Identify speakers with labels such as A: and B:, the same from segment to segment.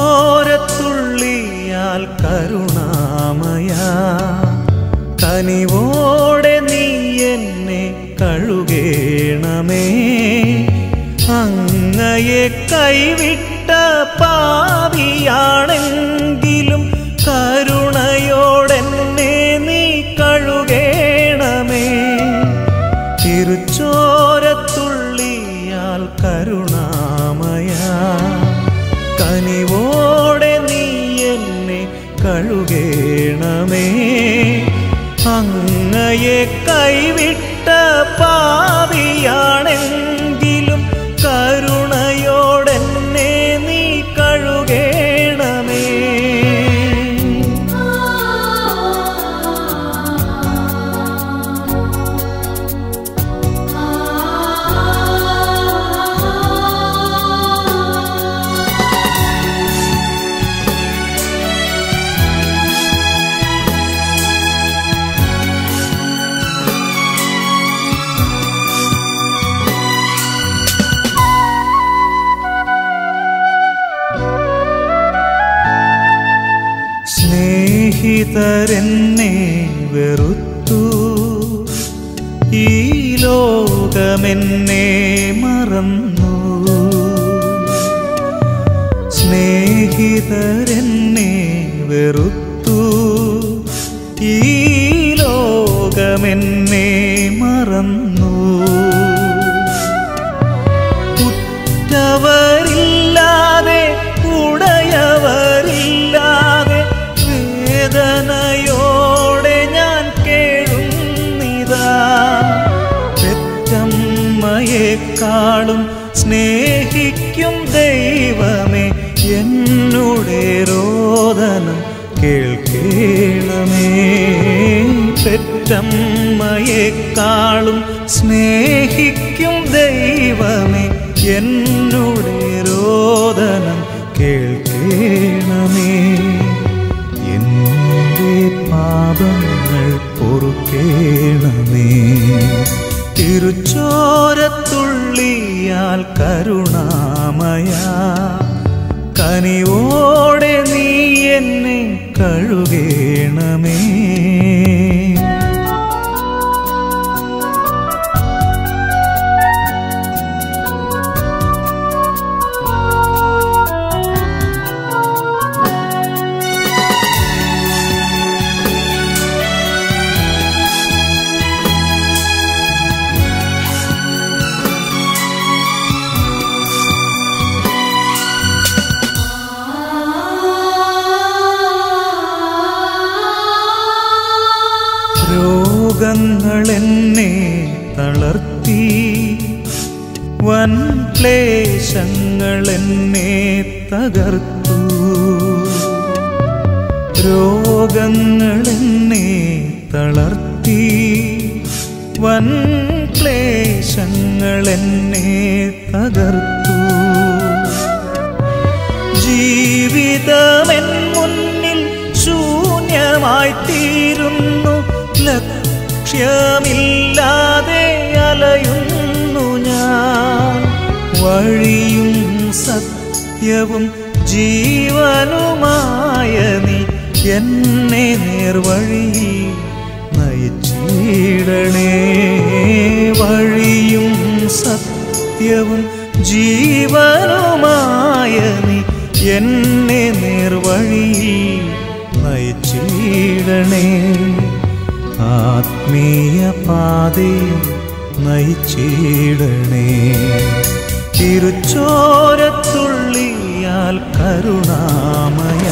A: തിരുച്ചോരത്തുള്ളിയാൽ കരുണാമയ കനിവോടെ നീ എന്നെ കഴുകേണമേ അങ്ങയെ കൈവിട്ട പാവിയാണെങ്കിലും കരുണയോടെന്നെ നീ കഴുകേണമേ തിരുച്ചോരത്തുള്ളിയാൽ കരുണാമയ കനിവോടെ നീ എന്നെ കഴുകേണമേ അങ്ങയെ കൈവിട്ട പാവിയാണെങ്കിലും കരുണയോടെന്നെ നീ കഴുകേണമേ സ്നേഹിതരെന്നെ വെറുത്തു ഈ ലോകമെന്നെ മറന്നു സ്നേഹിതരെന്നെ വെറുത്തു ഈ ലോകമെന്നെ മറന്നു ഉറ്റവരില്ലാതെ ഉടയവരില്ലാതെ വേദനയോടെ ഞാൻ കേഴുന്നിതാ പെറ്റമ്മയെക്കാളും സ്നേഹിക്കും ദൈവമേ എന്നുടെ രോദനം കേൾക്കേണമേ പെറ്റമ്മയെക്കാളും സ്നേഹിക്കും ദൈവമേ എന്നുടെ രോദനം കേൾക്കേണമേ എന്റെ പാപങ്ങൾ പൊറുക്കേണമേ തിരുച്ചോരത്തുള്ളിയാൽ കരുണാമയ കനിവോടെ നീ എന്നെ കഴുകേണമേ രോഗങ്ങൾ എന്നെ തളർത്തി വൻ ക്ലേശങ്ങൾ എന്നെ തകർത്തു രോഗങ്ങൾ എന്നെ തളർത്തി വൻ ക്ലേശങ്ങൾ എന്നെ തകർത്തു ജീവിതമെൻ മുന്നിൽ ശൂന്യമായി തീരുന്നു ലക്ഷ്യമില്ലാതെ അലയുന്നു ഞാൻ വഴിയും സത്യവും ജീവനുമായ നീ എന്നെ നേർവഴിയിൽ നയിച്ചിടണേ വഴിയും സത്യവും ജീവനുമായ നീ എന്നെ നേർവഴിയിൽ നയിച്ചിടണേ ആത്മീയ പാതയിൽ നയിച്ചിടണേ തിരുച്ചോരത്തുള്ളിയാൽ കരുണാമയ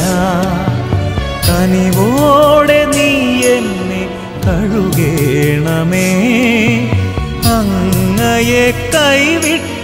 A: കനിവോടെ നീ എന്നെ കഴുകേണമേ അങ്ങയെ കൈവിട്ട